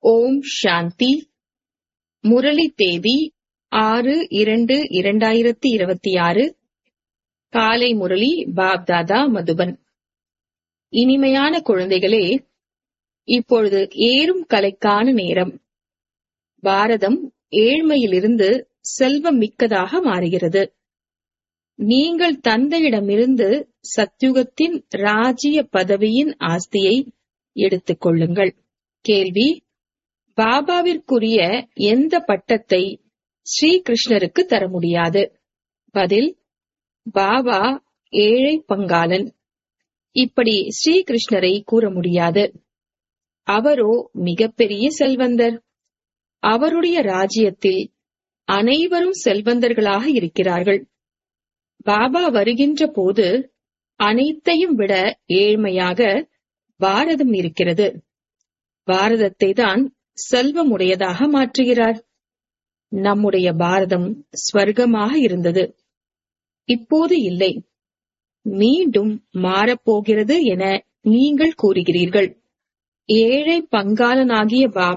ஓம் சாந்தி முரளி தேதி ஆறு இரண்டு இரண்டாயிரத்தி இருபத்தி ஆறு காலை முரளி பாப்தாதா மதுபன் இனிமையான குழந்தைகளே இப்பொழுது ஏறும் கலைக்கான நேரம் பாரதம் ஏழ்மையிலிருந்து செல்வம் மிக்கதாக மாறுகிறது நீங்கள் தந்தையிடமிருந்து சத்யுகத்தின் ராஜ்ய பதவியின் ஆஸ்தியை எடுத்துக் கொள்ளுங்கள் கேள்வி பாபாவிற்குரிய எந்த பட்டத்தை ஸ்ரீகிருஷ்ணருக்கு தர முடியாது பதில் பாபா ஏழை பங்காளன் இப்படி ஸ்ரீகிருஷ்ணரை கூற முடியாது அவரோ மிகப்பெரிய செல்வந்தர் அவருடைய ராஜ்யத்தில் அனைவரும் செல்வந்தர்களாக இருக்கிறார்கள் பாபா வருகின்ற போது அனைத்தையும் விட ஏழ்மையாக பாரதம் இருக்கிறது பாரதத்தை தான் செல்வமுடையதாக மாற்றுகிறார் நம்முடைய பாரதம் ஸ்வர்க்கமாக இருந்தது இப்போது இல்லை மீண்டும் மாறப்போகிறது என நீங்கள் கூறுகிறீர்கள் ஏழை பங்காளனாகிய பாப்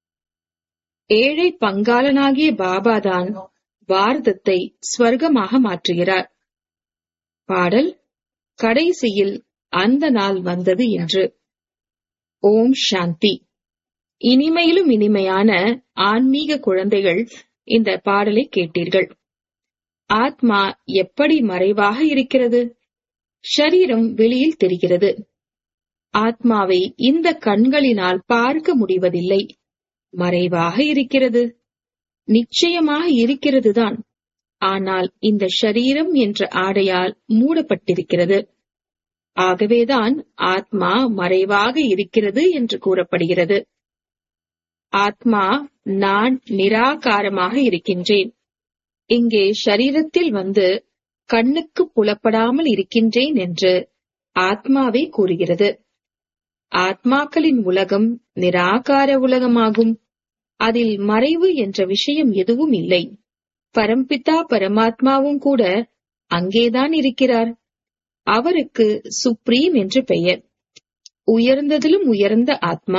ஏழை பங்காளனாகிய பாபாதான் பாரதத்தை ஸ்வர்க்கமாக மாற்றுகிறார் பாடல் கடைசியில் அந்த நாள் வந்தது என்று ஓம் சாந்தி இனிமையிலும் இனிமையான ஆன்மீக குழந்தைகள் இந்த பாடலை கேட்டீர்கள் ஆத்மா எப்படி மறைவாக இருக்கிறது ஷரீரம் வெளியில் தெரிகிறது ஆத்மாவை இந்த கண்களினால் பார்க்க முடிவதில்லை மறைவாக இருக்கிறது நிச்சயமாக இருக்கிறதுதான் ஆனால் இந்த ஷரீரம் என்ற ஆடையால் மூடப்பட்டிருக்கிறது ஆகவேதான் ஆத்மா மறைவாக இருக்கிறது என்று கூறப்படுகிறது ஆத்மா நான் நிராகாரமாக இருக்கின்றேன் இங்கே ஷரீரத்தில் வந்து கண்ணுக்கு புலப்படாமல் இருக்கின்றேன் என்று ஆத்மாவே கூறுகிறது ஆத்மாக்களின் உலகம் நிராகார உலகமாகும் அதில் மறைவு என்ற விஷயம் எதுவும் இல்லை பரம்பிதா பரமாத்மாவும் கூட அங்கேதான் இருக்கிறார் அவருக்கு சுப்ரீம் என்று பெயர் உயர்ந்ததிலும் உயர்ந்த ஆத்மா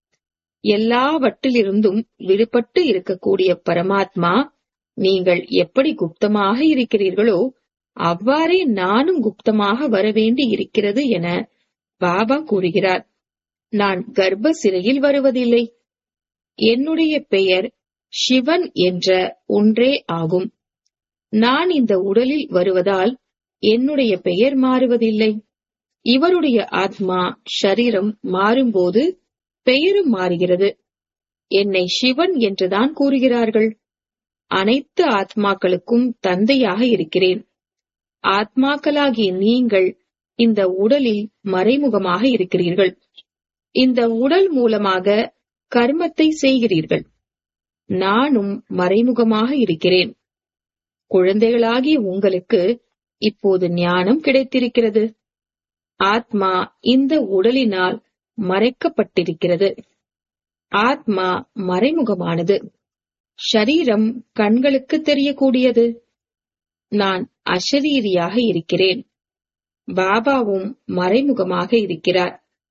எல்லாவற்றிலிருந்தும் விடுபட்டு இருக்கக்கூடிய பரமாத்மா நீங்கள் எப்படி குப்தமாக இருக்கிறீர்களோ அவ்வாறே நானும் குப்தமாக வரவேண்டி இருக்கிறது என பாபா கூறுகிறார் நான் கர்ப்ப சிறையில் வருவதில்லை என்னுடைய பெயர் சிவன் என்ற ஒன்றே ஆகும் நான் இந்த உடலில் வருவதால் என்னுடைய பெயர் மாறுவதில்லை இவருடைய ஆத்மா ஷரீரம் மாறும்போது பெயரும் மாறுகிறது என்னை சிவன் என்றுதான் கூறுகிறார்கள் அனைத்து ஆத்மாக்களுக்கும் தந்தையாக இருக்கிறேன் ஆத்மாக்களாகிய நீங்கள் இந்த உடலில் மறைமுகமாக இருக்கிறீர்கள் இந்த உடல் மூலமாக கர்மத்தை செய்கிறீர்கள் நானும் மறைமுகமாக இருக்கிறேன் குழந்தைகளாகிய உங்களுக்கு இப்போது ஞானம் கிடைத்திருக்கிறது ஆத்மா இந்த உடலினால் மறைக்கப்பட்டிருக்கிறது ஆத்மா மறைமுகமானது ஷரீரம் கண்களுக்கு தெரியக்கூடியது நான் அஷரீரியாக இருக்கிறேன் பாபாவும் மறைமுகமாக இருக்கிறார்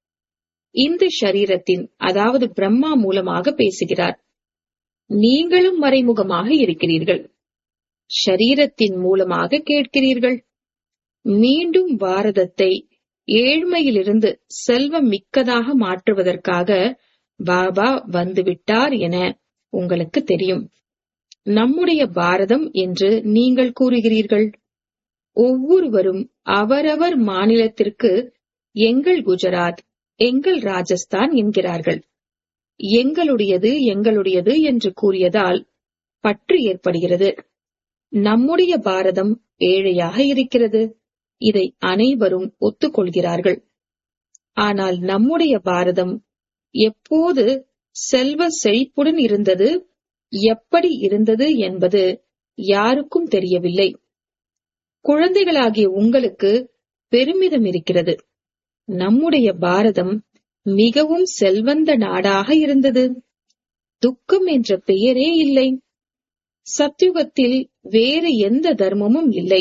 இந்த ஷரீரத்தின் அதாவது பிரம்மா மூலமாக பேசுகிறார் நீங்களும் மறைமுகமாக இருக்கிறீர்கள் ஷரீரத்தின் மூலமாக கேட்கிறீர்கள் மீண்டும் பாரதத்தை ஏழ்மையிலிருந்து செல்வம் மிக்கதாக மாற்றுவதற்காக பாபா வந்துவிட்டார் என உங்களுக்கு தெரியும் நம்முடைய பாரதம் என்று நீங்கள் கூறுகிறீர்கள் ஒவ்வொருவரும் அவரவர் மாநிலத்திற்கு எங்கள் குஜராத் எங்கள் ராஜஸ்தான் என்கிறார்கள் எங்களுடையது எங்களுடையது என்று கூறியதால் பற்று ஏற்படுகிறது நம்முடைய பாரதம் ஏழையாக இருக்கிறது இதை அனைவரும் ஒத்துக்கொள்கிறார்கள் ஆனால் நம்முடைய பாரதம் எப்போது செல்வ செழிப்புடன் இருந்தது எப்படி இருந்தது என்பது யாருக்கும் தெரியவில்லை குழந்தைகளாகிய உங்களுக்கு பெருமிதம் இருக்கிறது நம்முடைய பாரதம் மிகவும் செல்வந்த நாடாக இருந்தது துக்கம் என்ற பெயரே இல்லை சத்யுகத்தில் வேறு எந்த தர்மமும் இல்லை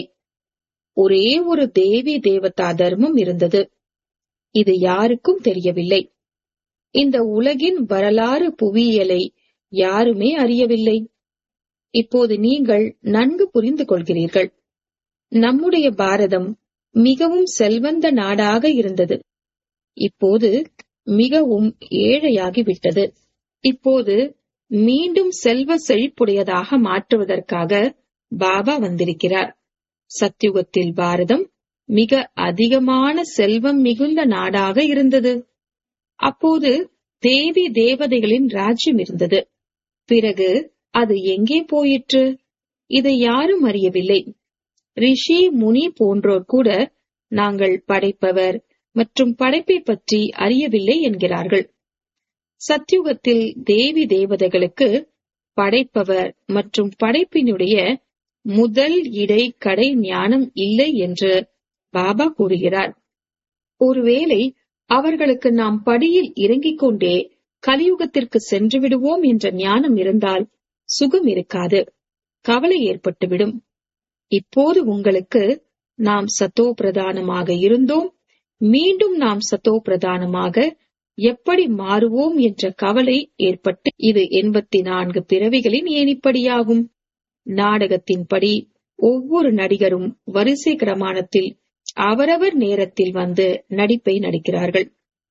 ஒரே ஒரு தேவி தேவதா தர்மம் இருந்தது இது யாருக்கும் தெரியவில்லை இந்த உலகின் வரலாறு புவியியலை யாருமே அறியவில்லை இப்போது நீங்கள் நன்கு புரிந்து கொள்கிறீர்கள் நம்முடைய பாரதம் மிகவும் செல்வந்த நாடாக இருந்தது இப்போது மிகவும் ஏழையாகிவிட்டது இப்போது மீண்டும் செல்வ செழிப்புடையதாக மாற்றுவதற்காக பாபா வந்திருக்கிறார் சத்யுகத்தில் பாரதம் மிக அதிகமான செல்வம் மிகுந்த நாடாக இருந்தது அப்போது தேவி தேவதைகளின் ராஜ்யம் இருந்தது பிறகு அது எங்கே போயிற்று இதை யாரும் அறியவில்லை ரிஷி முனி போன்றோர் கூட நாங்கள் படைப்பவர் மற்றும் படைப்பை பற்றி அறியவில்லை என்கிறார்கள் சத்யுகத்தில் தேவி தேவதைகளுக்கு படைப்பவர் மற்றும் படைப்பினுடைய முதல் இடை கடை ஞானம் இல்லை என்று பாபா கூறுகிறார் ஒருவேளை அவர்களுக்கு நாம் படியில் இறங்கிக் கொண்டே கலியுகத்திற்கு சென்று விடுவோம் என்ற ஞானம் இருந்தால் சுகம் இருக்காது கவலை ஏற்பட்டுவிடும் இப்போது உங்களுக்கு நாம் சத்தோ பிரதானமாக இருந்தோம் மீண்டும் நாம் சத்தோ பிரதானமாக எப்படி மாறுவோம் என்ற கவலை ஏற்பட்டு இது எண்பத்தி நான்கு பிறவிகளின் ஏனிப்படியாகும் நாடகத்தின்படி ஒவ்வொரு நடிகரும் வரிசை கிரமாணத்தில் அவரவர் நேரத்தில் வந்து நடிப்பை நடிக்கிறார்கள்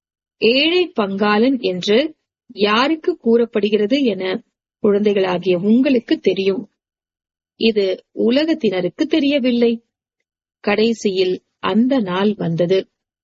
ஏழை பங்காளன் என்று யாருக்கு கூறப்படுகிறது என குழந்தைகளாகிய உங்களுக்கு தெரியும் இது உலகத்தினருக்கு தெரியவில்லை கடைசியில் அந்த நாள் வந்தது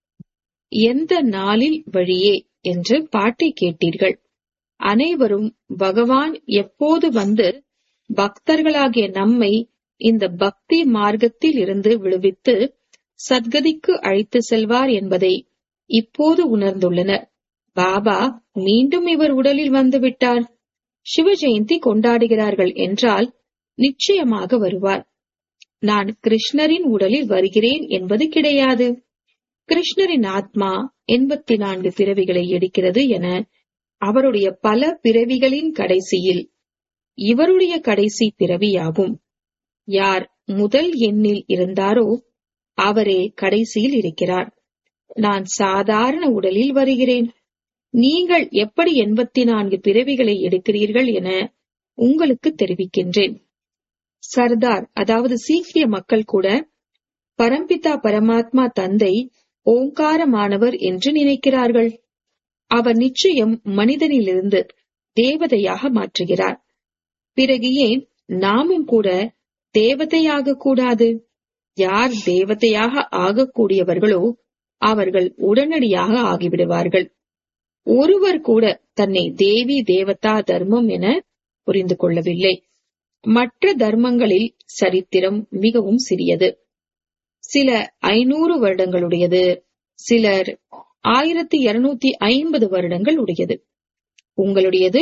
எந்த நாளில் வழியே என்று பாட்டை கேட்டீர்கள் அனைவரும் பகவான் எப்போது வந்து பக்தர்களாகிய நம்மை இந்த பக்தி மார்க்கத்தில் இருந்து விடுவித்து சத்கதிக்கு அழைத்து செல்வார் என்பதை இப்போது உணர்ந்துள்ளனர் பாபா மீண்டும் இவர் உடலில் வந்துவிட்டார் சிவ ஜெயந்தி கொண்டாடுகிறார்கள் என்றால் நிச்சயமாக வருவார் நான் கிருஷ்ணரின் உடலில் வருகிறேன் என்பது கிடையாது கிருஷ்ணரின் ஆத்மா எண்பத்தி நான்கு பிறவிகளை எடுக்கிறது என அவருடைய பல பிறவிகளின் கடைசியில் இவருடைய கடைசி பிறவியாகும் யார் முதல் எண்ணில் இருந்தாரோ அவரே கடைசியில் இருக்கிறார் நான் சாதாரண உடலில் வருகிறேன் நீங்கள் எப்படி எண்பத்தி நான்கு பிறவிகளை எடுக்கிறீர்கள் என உங்களுக்கு தெரிவிக்கின்றேன் சர்தார் அதாவது சீக்கிய மக்கள் கூட பரம்பிதா பரமாத்மா தந்தை ஓங்காரமானவர் என்று நினைக்கிறார்கள் அவர் நிச்சயம் மனிதனிலிருந்து தேவதையாக மாற்றுகிறார் பிறகு ஏன் நாமும் கூட தேவதையாக கூடாது யார் தேவதையாக ஆகக்கூடியவர்களோ அவர்கள் உடனடியாக ஆகிவிடுவார்கள் ஒருவர் கூட தன்னை தேவி தேவதா தர்மம் என புரிந்து கொள்ளவில்லை மற்ற தர்மங்களில் சரித்திரம் மிகவும் சிறியது சில ஐநூறு வருடங்களுடையது சிலர் ஆயிரத்தி இருநூத்தி ஐம்பது வருடங்கள் உடையது உங்களுடையது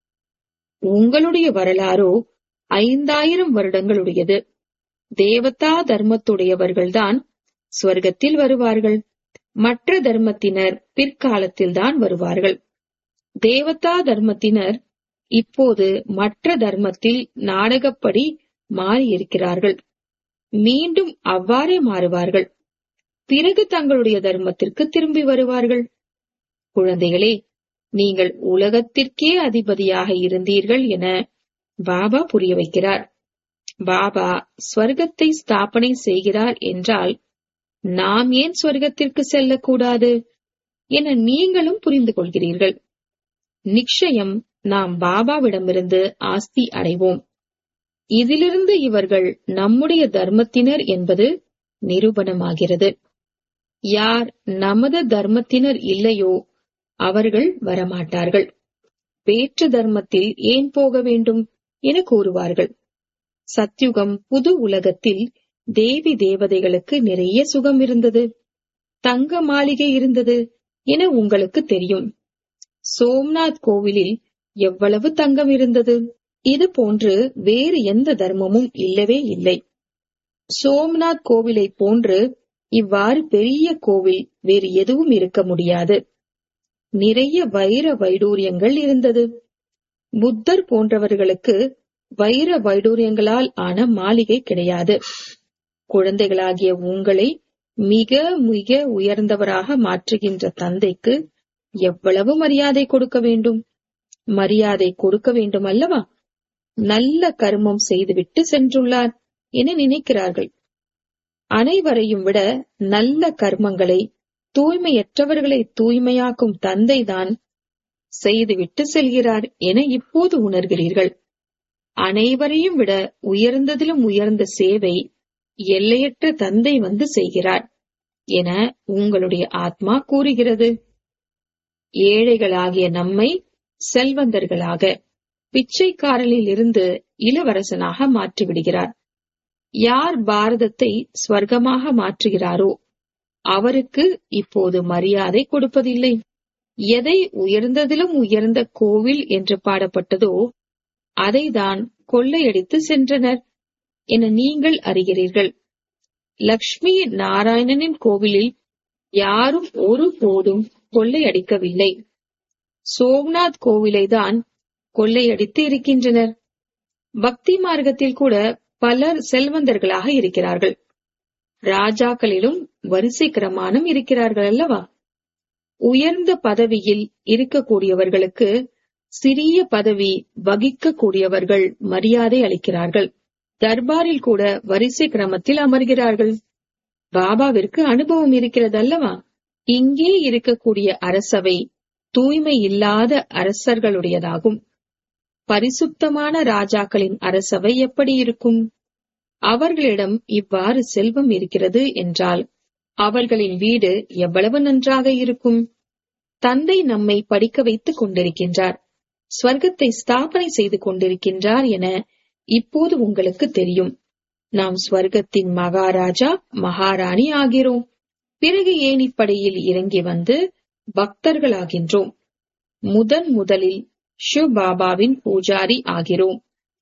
உங்களுடைய வரலாறோ ஐந்தாயிரம் வருடங்களுடையது தேவதா தர்மத்துடையவர்கள்தான் ஸ்வர்க்கத்தில் வருவார்கள் மற்ற தர்மத்தினர் பிற்காலத்தில்தான் வருவார்கள் தேவதா தர்மத்தினர் இப்போது மற்ற தர்மத்தில் நாடகப்படி மாறியிருக்கிறார்கள் மீண்டும் அவ்வாறே மாறுவார்கள் பிறகு தங்களுடைய தர்மத்திற்கு திரும்பி வருவார்கள் குழந்தைகளே நீங்கள் உலகத்திற்கே அதிபதியாக இருந்தீர்கள் என பாபா புரிய வைக்கிறார் பாபா ஸ்வர்க்கத்தை ஸ்தாபனை செய்கிறார் என்றால் நாம் ஏன் ஸ்வர்க்கத்திற்கு செல்லக்கூடாது என நீங்களும் புரிந்து கொள்கிறீர்கள் நிச்சயம் நாம் பாபாவிடமிருந்து ஆஸ்தி அடைவோம் இதிலிருந்து இவர்கள் நம்முடைய தர்மத்தினர் என்பது நிரூபணமாகிறது யார் நமது தர்மத்தினர் இல்லையோ அவர்கள் வரமாட்டார்கள் வேற்று தர்மத்தில் ஏன் போக வேண்டும் என கூறுவார்கள் சத்யுகம் புது உலகத்தில் தேவி தேவதைகளுக்கு நிறைய சுகம் இருந்தது தங்க மாளிகை இருந்தது என உங்களுக்கு தெரியும் சோம்நாத் கோவிலில் எவ்வளவு தங்கம் இருந்தது இது போன்று வேறு எந்த தர்மமும் இல்லவே இல்லை சோம்நாத் கோவிலை போன்று இவ்வாறு பெரிய கோவில் வேறு எதுவும் இருக்க முடியாது நிறைய வைர வைடூரியங்கள் இருந்தது புத்தர் போன்றவர்களுக்கு வைர வைடூரியங்களால் ஆன மாளிகை கிடையாது குழந்தைகளாகிய உங்களை மிக மிக உயர்ந்தவராக மாற்றுகின்ற தந்தைக்கு எவ்வளவு மரியாதை கொடுக்க வேண்டும் மரியாதை கொடுக்க வேண்டும் அல்லவா நல்ல கர்மம் செய்துவிட்டு சென்றுள்ளார் என நினைக்கிறார்கள் அனைவரையும் விட நல்ல கர்மங்களை தூய்மையற்றவர்களை தூய்மையாக்கும் தந்தைதான் செய்துவிட்டு செல்கிறார் என இப்போது உணர்கிறீர்கள் அனைவரையும் விட உயர்ந்ததிலும் உயர்ந்த சேவை எல்லையற்ற தந்தை வந்து செய்கிறார் என உங்களுடைய ஆத்மா கூறுகிறது ஏழைகளாகிய நம்மை செல்வந்தர்களாக பிச்சைக்காரனில் இருந்து இளவரசனாக மாற்றிவிடுகிறார் யார் பாரதத்தை ஸ்வர்க்கமாக மாற்றுகிறாரோ அவருக்கு இப்போது மரியாதை கொடுப்பதில்லை எதை உயர்ந்ததிலும் உயர்ந்த கோவில் என்று பாடப்பட்டதோ அதைதான் கொள்ளையடித்து சென்றனர் என நீங்கள் அறிகிறீர்கள் லக்ஷ்மி நாராயணனின் கோவிலில் யாரும் ஒரு போதும் கொள்ளையடிக்கவில்லை சோம்நாத் கோவிலை தான் கொள்ளையடித்து இருக்கின்றனர் பக்தி மார்க்கத்தில் கூட பலர் செல்வந்தர்களாக இருக்கிறார்கள் ராஜாக்களிலும் வரிசை கிரமானம் இருக்கிறார்கள் அல்லவா உயர்ந்த பதவியில் இருக்கக்கூடியவர்களுக்கு சிறிய பதவி வகிக்கக்கூடியவர்கள் மரியாதை அளிக்கிறார்கள் தர்பாரில் கூட வரிசை கிரமத்தில் அமர்கிறார்கள் பாபாவிற்கு அனுபவம் இருக்கிறது அல்லவா இங்கே இருக்கக்கூடிய அரசவை தூய்மை இல்லாத அரசர்களுடையதாகும் பரிசுத்தமான ராஜாக்களின் அரசவை எப்படி இருக்கும் அவர்களிடம் இவ்வாறு செல்வம் இருக்கிறது என்றால் அவர்களின் வீடு எவ்வளவு நன்றாக இருக்கும் தந்தை நம்மை படிக்க வைத்துக் கொண்டிருக்கின்றார் ஸ்வர்க்கத்தை ஸ்தாபனை செய்து கொண்டிருக்கின்றார் என இப்போது உங்களுக்கு தெரியும் நாம் ஸ்வர்க்கத்தின் மகாராஜா மகாராணி ஆகிறோம் பிறகு ஏணிப்படையில் இறங்கி வந்து பக்தர்களாகின்றோம் முதன் முதலில் ஷிவ் பாபாவின் பூஜாரி ஆகிறோம்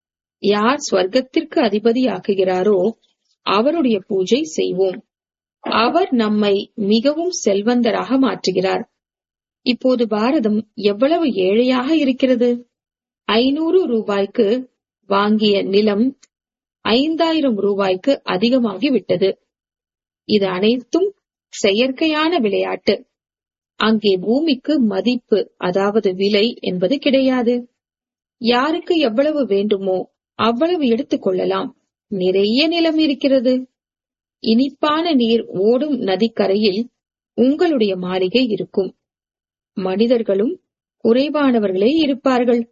யார் ஸ்வர்க்கத்திற்கு அதிபதி ஆக்குகிறாரோ அவருடைய பூஜை செய்வோம் அவர் நம்மை மிகவும் செல்வந்தராக மாற்றுகிறார் இப்போது பாரதம் எவ்வளவு ஏழையாக இருக்கிறது ஐநூறு ரூபாய்க்கு வாங்கிய நிலம் ஐந்தாயிரம் ரூபாய்க்கு அதிகமாகி விட்டது இது அனைத்தும் செயற்கையான விளையாட்டு அங்கே பூமிக்கு மதிப்பு அதாவது விலை என்பது கிடையாது யாருக்கு எவ்வளவு வேண்டுமோ அவ்வளவு எடுத்துக் கொள்ளலாம் நிறைய நிலம் இருக்கிறது இனிப்பான நீர் ஓடும் நதிக்கரையில் உங்களுடைய மாளிகை இருக்கும் மனிதர்களும் குறைவானவர்களே இருப்பார்கள்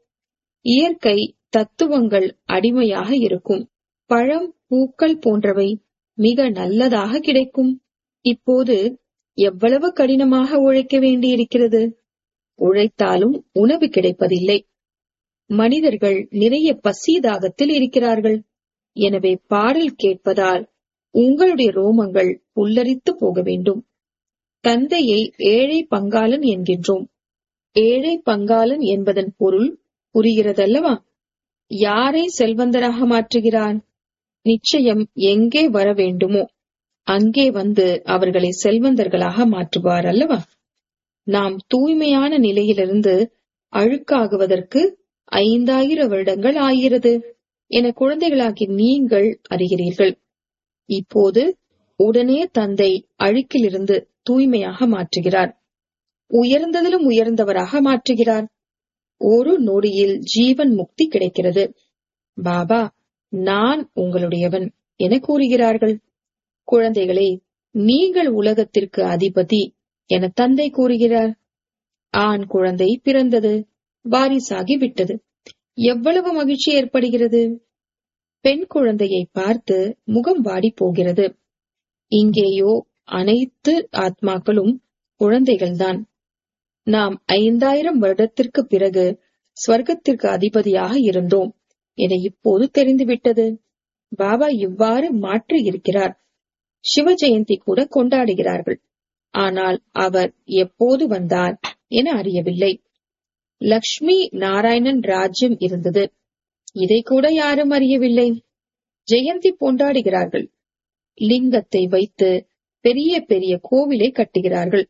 இயற்கை தத்துவங்கள் அடிமையாக இருக்கும் பழம் பூக்கள் போன்றவை மிக நல்லதாக கிடைக்கும் இப்போது எவ்வளவு கடினமாக உழைக்க வேண்டியிருக்கிறது உழைத்தாலும் உணவு கிடைப்பதில்லை மனிதர்கள் நிறைய பசி தாகத்தில் இருக்கிறார்கள் எனவே பாடல் கேட்பதால் உங்களுடைய ரோமங்கள் புல்லரித்து போக வேண்டும் தந்தையை ஏழை பங்காளன் என்கின்றோம் ஏழை பங்காளன் என்பதன் பொருள் புரிகிறதல்லவா யாரை செல்வந்தராக மாற்றுகிறான் நிச்சயம் எங்கே வர வேண்டுமோ அங்கே வந்து அவர்களை செல்வந்தர்களாக மாற்றுவார் அல்லவா நாம் தூய்மையான நிலையிலிருந்து அழுக்காகுவதற்கு ஐந்தாயிரம் வருடங்கள் ஆகிறது என குழந்தைகளாகி நீங்கள் அறிகிறீர்கள் இப்போது உடனே தந்தை அழுக்கிலிருந்து தூய்மையாக மாற்றுகிறார் உயர்ந்ததிலும் உயர்ந்தவராக மாற்றுகிறார் ஒரு நொடியில் ஜீவன் முக்தி கிடைக்கிறது பாபா நான் உங்களுடையவன் என கூறுகிறார்கள் குழந்தைகளே நீங்கள் உலகத்திற்கு அதிபதி என தந்தை கூறுகிறார் ஆண் குழந்தை பிறந்தது வாரிசாகி விட்டது எவ்வளவு மகிழ்ச்சி ஏற்படுகிறது பெண் குழந்தையை பார்த்து முகம் வாடி போகிறது இங்கேயோ அனைத்து ஆத்மாக்களும் குழந்தைகள்தான் நாம் ஐந்தாயிரம் வருடத்திற்கு பிறகு ஸ்வர்க்கத்திற்கு அதிபதியாக இருந்தோம் என இப்போது தெரிந்துவிட்டது பாபா இவ்வாறு மாற்றி இருக்கிறார் சிவ ஜெயந்தி கூட கொண்டாடுகிறார்கள் ஆனால் அவர் எப்போது வந்தார் என அறியவில்லை லக்ஷ்மி நாராயணன் ராஜ்யம் இருந்தது இதை கூட யாரும் அறியவில்லை ஜெயந்தி கொண்டாடுகிறார்கள் லிங்கத்தை வைத்து பெரிய பெரிய கோவிலை கட்டுகிறார்கள்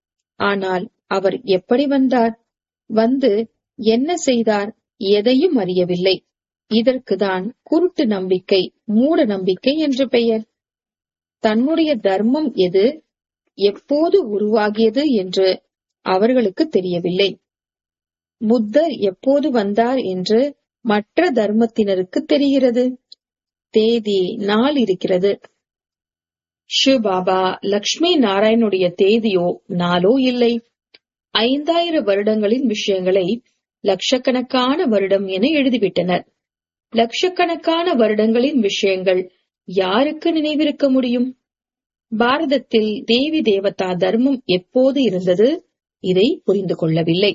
ஆனால் அவர் எப்படி வந்தார் வந்து என்ன செய்தார் எதையும் அறியவில்லை இதற்குதான் குருட்டு நம்பிக்கை மூட நம்பிக்கை என்று பெயர் தன்னுடைய தர்மம் எது எப்போது உருவாகியது என்று அவர்களுக்கு தெரியவில்லை புத்தர் எப்போது வந்தார் என்று மற்ற தர்மத்தினருக்கு தெரிகிறது தேதி நாள் இருக்கிறது சிவபாபா லக்ஷ்மி நாராயணுடைய தேதியோ நாளோ இல்லை ஐந்தாயிரம் வருடங்களின் விஷயங்களை லட்சக்கணக்கான வருடம் என எழுதிவிட்டனர் லட்சக்கணக்கான வருடங்களின் விஷயங்கள் யாருக்கு நினைவிருக்க முடியும் பாரதத்தில் தேவி தேவதா தர்மம் எப்போது இருந்தது இதை புரிந்து கொள்ளவில்லை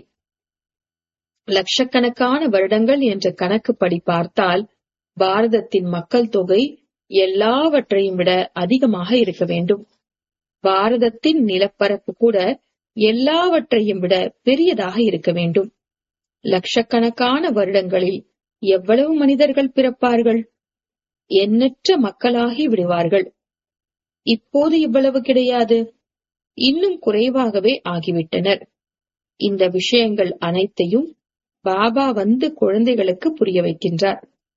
லட்சக்கணக்கான வருடங்கள் என்ற கணக்குப்படி பார்த்தால் பாரதத்தின் மக்கள் தொகை எல்லாவற்றையும் விட அதிகமாக இருக்க வேண்டும் பாரதத்தின் நிலப்பரப்பு கூட எல்லாவற்றையும் விட பெரியதாக இருக்க வேண்டும் லட்சக்கணக்கான வருடங்களில் எவ்வளவு மனிதர்கள் பிறப்பார்கள் எண்ணற்ற மக்களாகி விடுவார்கள் இப்போது இவ்வளவு கிடையாது இன்னும் குறைவாகவே ஆகிவிட்டனர் இந்த விஷயங்கள் அனைத்தையும் பாபா வந்து குழந்தைகளுக்கு புரிய வைக்கின்றார்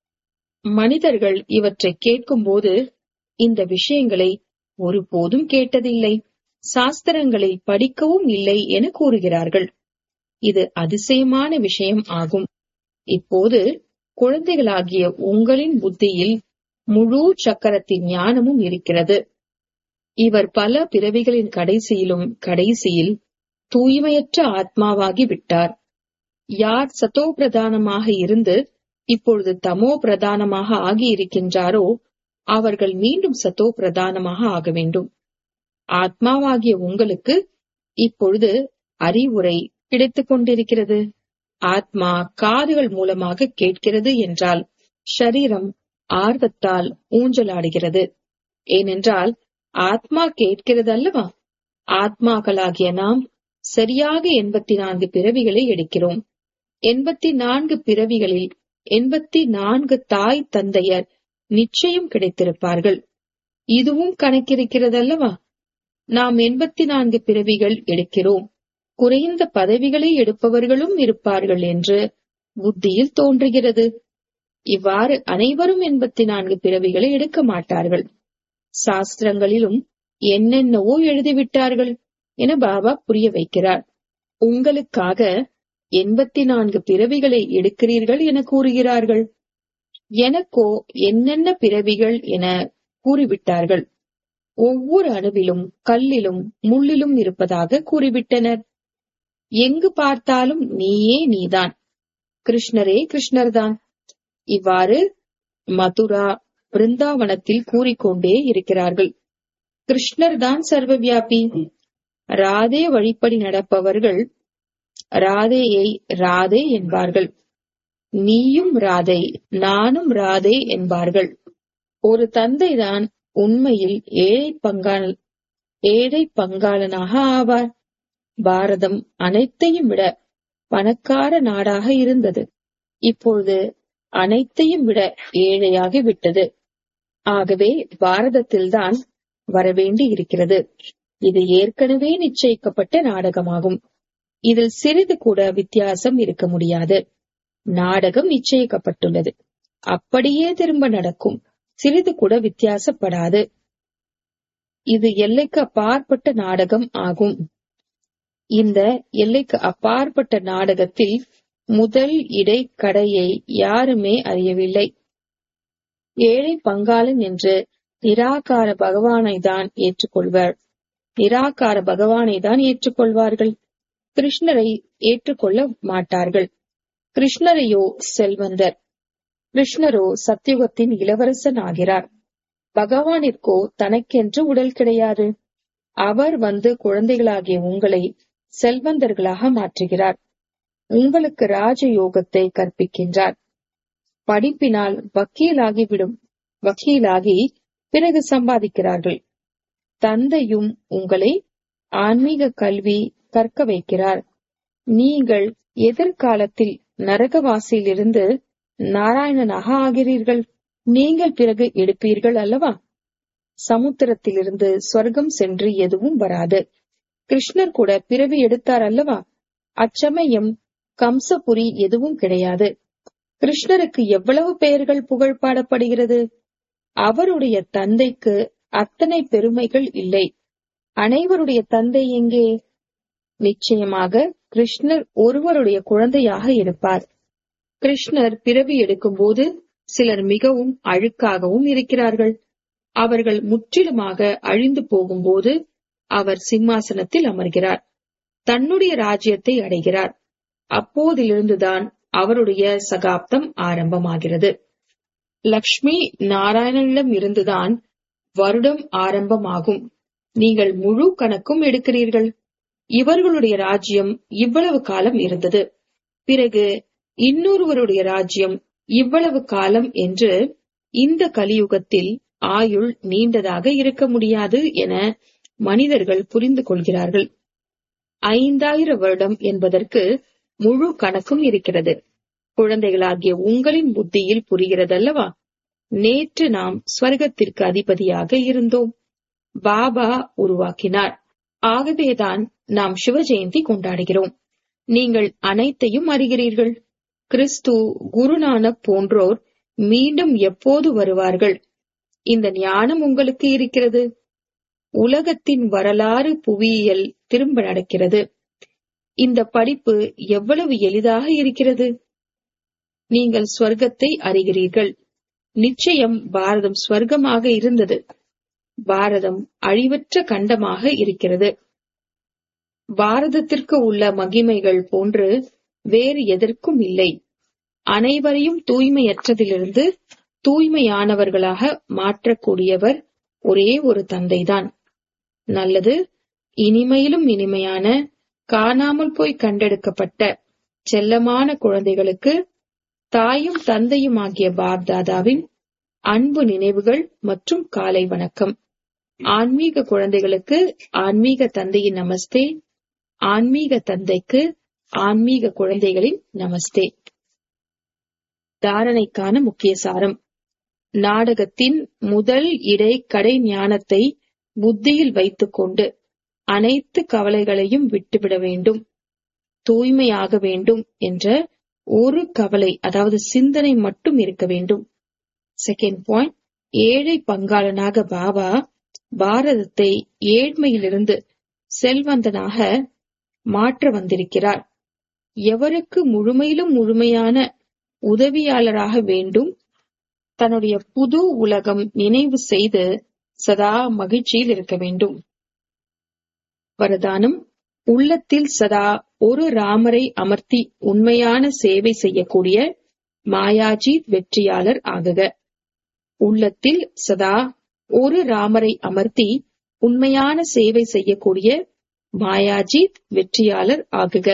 மனிதர்கள் இவற்றை கேட்கும்போது இந்த விஷயங்களை ஒருபோதும் கேட்டதில்லை சாஸ்திரங்களை படிக்கவும் இல்லை என கூறுகிறார்கள் இது அதிசயமான விஷயம் ஆகும் இப்போது குழந்தைகளாகிய உங்களின் புத்தியில் முழு சக்கரத்தின் ஞானமும் இருக்கிறது இவர் பல பிறவிகளின் கடைசியிலும் கடைசியில் தூய்மையற்ற ஆத்மாவாகி விட்டார் யார் சதோ பிரதானமாக இருந்து இப்பொழுது தமோ பிரதானமாக ஆகி இருக்கின்றாரோ அவர்கள் மீண்டும் சதோ பிரதானமாக ஆக வேண்டும் ஆத்மாவாகிய உங்களுக்கு இப்பொழுது அறிவுரை கிடைத்துக் கொண்டிருக்கிறது ஆத்மா காதுகள் மூலமாக கேட்கிறது என்றால் ஷரீரம் ஆர்வத்தால் ஊஞ்சலாடுகிறது ஏனென்றால் ஆத்மா கேட்கிறது அல்லவா ஆத்மாக்களாகிய நாம் சரியாக எண்பத்தி நான்கு பிறவிகளை எடுக்கிறோம் எண்பத்தி நான்கு பிறவிகளில் எண்பத்தி நான்கு தாய் தந்தையர் நிச்சயம் கிடைத்திருப்பார்கள் இதுவும் கணக்கிருக்கிறது அல்லவா நாம் எண்பத்தி நான்கு பிறவிகள் எடுக்கிறோம் குறைந்த பதவிகளை எடுப்பவர்களும் இருப்பார்கள் என்று புத்தியில் தோன்றுகிறது இவ்வாறு அனைவரும் எண்பத்தி நான்கு பிறவிகளை எடுக்க மாட்டார்கள் சாஸ்திரங்களிலும் என்னென்னவோ எழுதிவிட்டார்கள் என பாபா புரிய வைக்கிறார் உங்களுக்காக எண்பத்தி நான்கு பிறவிகளை எடுக்கிறீர்கள் என கூறுகிறார்கள் எனக்கோ என்னென்ன பிறவிகள் என கூறிவிட்டார்கள் ஒவ்வொரு அணுவிலும் கல்லிலும் முள்ளிலும் இருப்பதாக கூறிவிட்டனர் எங்கு பார்த்தாலும் நீயே நீதான் கிருஷ்ணரே கிருஷ்ணர்தான் இவ்வாறு மதுரா பிருந்தாவனத்தில் கூறிக்கொண்டே இருக்கிறார்கள் கிருஷ்ணர் தான் சர்வவியாபி ராதே வழிப்படி நடப்பவர்கள் ராதேயை ராதே என்பார்கள் நீயும் ராதை நானும் ராதே என்பார்கள் ஒரு தந்தைதான் உண்மையில் ஏழை பங்காள ஏழை பங்காளனாக ஆவார் பாரதம் அனைத்தையும் விட பணக்கார நாடாக இருந்தது இப்பொழுது அனைத்தையும் விட ஏழையாகி விட்டது ஆகவே பாரதத்தில்தான் வரவேண்டி இருக்கிறது இது ஏற்கனவே நிச்சயிக்கப்பட்ட நாடகமாகும் இதில் சிறிது கூட வித்தியாசம் இருக்க முடியாது நாடகம் நிச்சயிக்கப்பட்டுள்ளது அப்படியே திரும்ப நடக்கும் சிறிது கூட வித்தியாசப்படாது இது எல்லைக்கு அப்பாற்பட்ட நாடகம் ஆகும் இந்த எல்லைக்கு அப்பாற்பட்ட நாடகத்தில் முதல் இடை கடையை யாருமே அறியவில்லை ஏழை பங்காளன் என்று நிராகார பகவானை தான் ஏற்றுக்கொள்வர் நிராகார பகவானை தான் ஏற்றுக்கொள்வார்கள் கிருஷ்ணரை ஏற்றுக்கொள்ள மாட்டார்கள் கிருஷ்ணரையோ செல்வந்தர் கிருஷ்ணரோ சத்தியுகத்தின் இளவரசன் ஆகிறார் பகவானிற்கோ தனக்கென்று உடல் கிடையாது அவர் வந்து குழந்தைகளாகிய உங்களை செல்வந்தர்களாக மாற்றுகிறார் உங்களுக்கு ராஜயோகத்தை கற்பிக்கின்றார் படிப்பினால் வக்கீலாகிவிடும் வக்கீலாகி பிறகு சம்பாதிக்கிறார்கள் தந்தையும் உங்களை ஆன்மீக கல்வி கற்க வைக்கிறார் நீங்கள் எதிர்காலத்தில் நரகவாசியிலிருந்து நாராயணனாக ஆகிறீர்கள் நீங்கள் பிறகு எடுப்பீர்கள் அல்லவா சமுத்திரத்திலிருந்து சொர்க்கம் சென்று எதுவும் வராது கிருஷ்ணர் கூட பிறவி எடுத்தார் அல்லவா அச்சமயம் கம்சபுரி எதுவும் கிடையாது கிருஷ்ணருக்கு எவ்வளவு பெயர்கள் புகழ் பாடப்படுகிறது அவருடைய தந்தைக்கு அத்தனை பெருமைகள் இல்லை அனைவருடைய தந்தை எங்கே நிச்சயமாக கிருஷ்ணர் ஒருவருடைய குழந்தையாக இருப்பார் கிருஷ்ணர் பிறவி எடுக்கும்போது சிலர் மிகவும் அழுக்காகவும் இருக்கிறார்கள் அவர்கள் முற்றிலுமாக அழிந்து போகும்போது அவர் சிம்மாசனத்தில் அமர்கிறார் தன்னுடைய ராஜ்யத்தை அடைகிறார் அப்போதிலிருந்துதான் அவருடைய சகாப்தம் ஆரம்பமாகிறது லக்ஷ்மி நாராயணனிடம் இருந்துதான் வருடம் ஆரம்பமாகும் நீங்கள் முழு கணக்கும் எடுக்கிறீர்கள் இவர்களுடைய ராஜ்யம் இவ்வளவு காலம் இருந்தது பிறகு இன்னொருவருடைய ராஜ்யம் இவ்வளவு காலம் என்று இந்த கலியுகத்தில் ஆயுள் நீண்டதாக இருக்க முடியாது என மனிதர்கள் புரிந்து கொள்கிறார்கள் ஐந்தாயிரம் வருடம் என்பதற்கு முழு கணக்கும் இருக்கிறது குழந்தைகளாகிய உங்களின் புத்தியில் புரிகிறதல்லவா நேற்று நாம் ஸ்வர்க்கத்திற்கு அதிபதியாக இருந்தோம் பாபா உருவாக்கினார் ஆகவேதான் நாம் சிவ ஜெயந்தி கொண்டாடுகிறோம் நீங்கள் அனைத்தையும் அறிகிறீர்கள் கிறிஸ்து குருநானக் போன்றோர் மீண்டும் எப்போது வருவார்கள் இந்த ஞானம் உங்களுக்கு இருக்கிறது உலகத்தின் வரலாறு புவியியல் திரும்ப நடக்கிறது இந்த படிப்பு எவ்வளவு எளிதாக இருக்கிறது நீங்கள் ஸ்வர்க்கத்தை அறிகிறீர்கள் நிச்சயம் பாரதம் ஸ்வர்க்கமாக இருந்தது பாரதம் அழிவற்ற கண்டமாக இருக்கிறது பாரதத்திற்கு உள்ள மகிமைகள் போன்று வேறு எதற்கும் இல்லை அனைவரையும் தூய்மையற்றதிலிருந்து தூய்மையானவர்களாக மாற்றக்கூடியவர் ஒரே ஒரு தந்தைதான் நல்லது இனிமையிலும் இனிமையான காணாமல் போய் கண்டெடுக்கப்பட்ட செல்லமான குழந்தைகளுக்கு தாயும் தந்தையும் ஆகிய பாப்தாதாவின் அன்பு நினைவுகள் மற்றும் காலை வணக்கம் ஆன்மீக குழந்தைகளுக்கு ஆன்மீக தந்தையின் நமஸ்தே ஆன்மீக தந்தைக்கு ஆன்மீக குழந்தைகளின் நமஸ்தே தாரணைக்கான முக்கிய சாரம் நாடகத்தின் முதல் இடை கடை ஞானத்தை புத்தியில் வைத்துக்கொண்டு அனைத்து கவலைகளையும் விட்டுவிட வேண்டும் தூய்மையாக வேண்டும் என்ற ஒரு கவலை அதாவது சிந்தனை மட்டும் இருக்க வேண்டும் செகண்ட் பாயிண்ட் ஏழை பங்காளனாக பாபா பாரதத்தை ஏழ்மையிலிருந்து செல்வந்தனாக மாற்ற வந்திருக்கிறார் எவருக்கு முழுமையிலும் முழுமையான உதவியாளராக வேண்டும் தன்னுடைய புது உலகம் நினைவு செய்து சதா மகிழ்ச்சியில் இருக்க வேண்டும் வரதானம் உள்ளத்தில் சதா ஒரு ராமரை அமர்த்தி உண்மையான சேவை செய்யக்கூடிய மாயாஜித் வெற்றியாளர் ஆகுக உள்ளத்தில் சதா ஒரு ராமரை அமர்த்தி உண்மையான சேவை செய்யக்கூடிய மாயாஜித் வெற்றியாளர் ஆகுக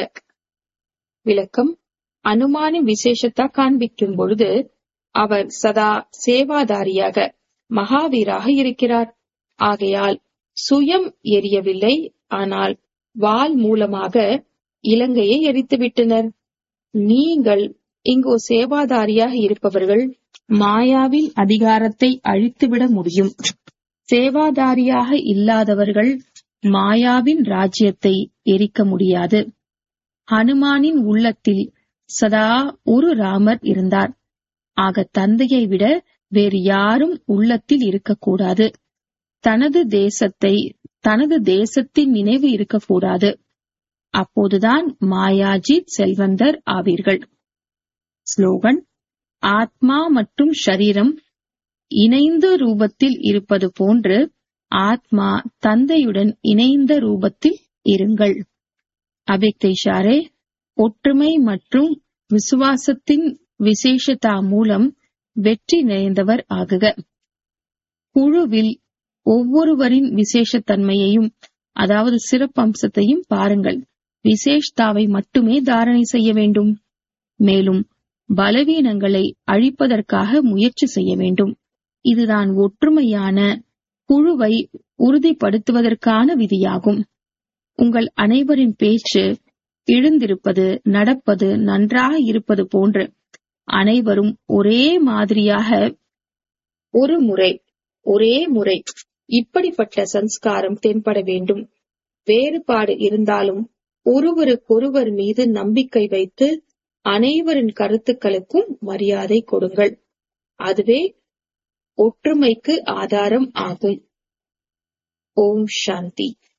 விளக்கம் அனுமானின் விசேஷத்தா காண்பிக்கும் பொழுது அவர் சதா சேவாதாரியாக மகாவீராக இருக்கிறார் ஆகையால் சுயம் எரியவில்லை ஆனால் வாள் மூலமாக இலங்கையை எரித்துவிட்டனர் நீங்கள் இங்கோ சேவாதாரியாக இருப்பவர்கள் மாயாவின் அதிகாரத்தை அழித்துவிட முடியும் சேவாதாரியாக இல்லாதவர்கள் மாயாவின் ராஜ்யத்தை எரிக்க முடியாது ஹனுமானின் உள்ளத்தில் சதா ஒரு ராமர் இருந்தார் ஆக தந்தையை விட வேறு யாரும் உள்ளத்தில் இருக்கக்கூடாது தனது தேசத்தை தனது தேசத்தின் நினைவு இருக்கக்கூடாது அப்போதுதான் மாயாஜித் செல்வந்தர் ஆவீர்கள் ஸ்லோகன் ஆத்மா மற்றும் ஷரீரம் இணைந்த ரூபத்தில் இருப்பது போன்று ஆத்மா தந்தையுடன் இணைந்த ரூபத்தில் இருங்கள் அபிக்தேஷாரே ஒற்றுமை மற்றும் விசுவாசத்தின் விசேஷதா மூலம் வெற்றி நிறைந்தவர் ஆகுக குழுவில் ஒவ்வொருவரின் விசேஷத்தன்மையையும் அதாவது சிறப்பம்சத்தையும் பாருங்கள் விசேஷ்தாவை மட்டுமே தாரணை செய்ய வேண்டும் மேலும் பலவீனங்களை அழிப்பதற்காக முயற்சி செய்ய வேண்டும் இதுதான் ஒற்றுமையான குழுவை உறுதிப்படுத்துவதற்கான விதியாகும் உங்கள் அனைவரின் பேச்சு எழுந்திருப்பது நடப்பது நன்றாக இருப்பது போன்று அனைவரும் ஒரே மாதிரியாக ஒரு முறை ஒரே முறை இப்படிப்பட்ட சன்ஸ்காரம் தென்பட வேண்டும் வேறுபாடு இருந்தாலும் ஒருவருக்கொருவர் மீது நம்பிக்கை வைத்து அனைவரின் கருத்துக்களுக்கும் மரியாதை கொடுங்கள் அதுவே ஒற்றுமைக்கு ஆதாரம் ஆகும் ஓம் சாந்தி